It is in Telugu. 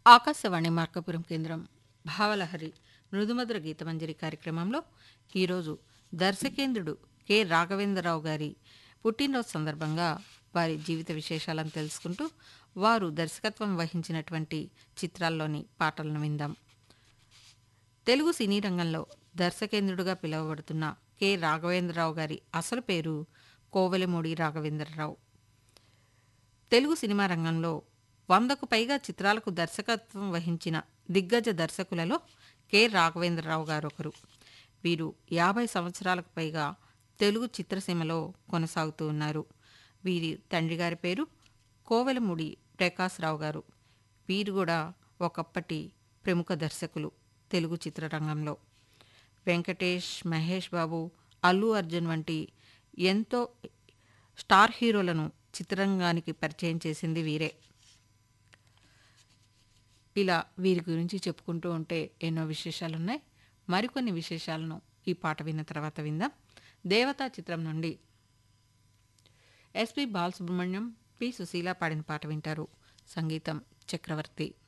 ఆకాశవాణి మార్కపురం కేంద్రం భావలహరి మృదుమధుర గీతమంజరి కార్యక్రమంలో ఈరోజు దర్శకేంద్రుడు కె రాఘవేంద్రరావు గారి పుట్టినరోజు సందర్భంగా వారి జీవిత విశేషాలను తెలుసుకుంటూ వారు దర్శకత్వం వహించినటువంటి చిత్రాల్లోని పాటలను విందాం తెలుగు సినీ రంగంలో దర్శకేంద్రుడుగా పిలువబడుతున్న కె రాఘవేంద్రరావు గారి అసలు పేరు కోవెలమూడి రాఘవేంద్రరావు తెలుగు సినిమా రంగంలో వందకు పైగా చిత్రాలకు దర్శకత్వం వహించిన దిగ్గజ దర్శకులలో కె రాఘవేంద్రరావు గారు ఒకరు వీరు యాభై సంవత్సరాలకు పైగా తెలుగు చిత్రసీమలో కొనసాగుతూ ఉన్నారు వీరి తండ్రి గారి పేరు కోవెలముడి ప్రకాశ్రావు గారు వీరు కూడా ఒకప్పటి ప్రముఖ దర్శకులు తెలుగు చిత్రరంగంలో వెంకటేష్ మహేష్ బాబు అల్లు అర్జున్ వంటి ఎంతో స్టార్ హీరోలను చిత్రరంగానికి పరిచయం చేసింది వీరే ఇలా వీరి గురించి చెప్పుకుంటూ ఉంటే ఎన్నో విశేషాలు ఉన్నాయి మరికొన్ని విశేషాలను ఈ పాట విన్న తర్వాత విందాం దేవతా చిత్రం నుండి ఎస్పి బాలసుబ్రహ్మణ్యం పి సుశీల పాడిన పాట వింటారు సంగీతం చక్రవర్తి